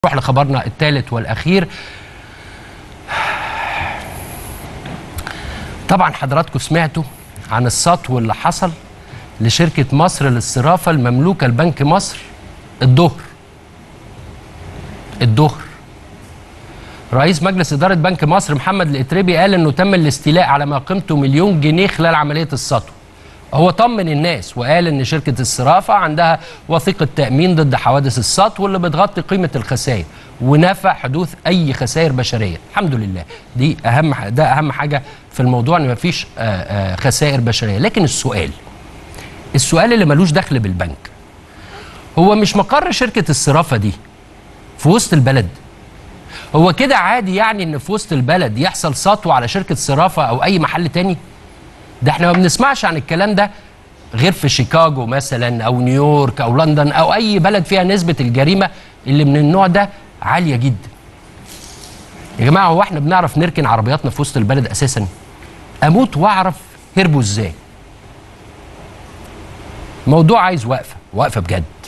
نروح لخبرنا الثالث والاخير طبعا حضراتكم سمعتوا عن السطو اللي حصل لشركه مصر للصرافه المملوكه لبنك مصر الظهر الظهر رئيس مجلس اداره بنك مصر محمد الاتربي قال انه تم الاستيلاء على ما قيمته مليون جنيه خلال عمليه السطو هو طمن الناس وقال ان شركه الصرافه عندها وثيقه تامين ضد حوادث السطو اللي بتغطي قيمه الخسائر ونفى حدوث اي خسائر بشريه الحمد لله دي اهم ح- ده اهم حاجه في الموضوع ان مفيش آه، آه، خسائر بشريه لكن السؤال السؤال اللي ملوش دخل بالبنك هو مش مقر شركه الصرافه دي في وسط البلد هو كده عادي يعني ان في وسط البلد يحصل سطو على شركه صرافه او اي محل تاني ده احنا ما بنسمعش عن الكلام ده غير في شيكاغو مثلا او نيويورك او لندن او اي بلد فيها نسبه الجريمه اللي من النوع ده عاليه جدا يا جماعه هو احنا بنعرف نركن عربياتنا في وسط البلد اساسا اموت واعرف هربوا ازاي موضوع عايز وقفه وقفه بجد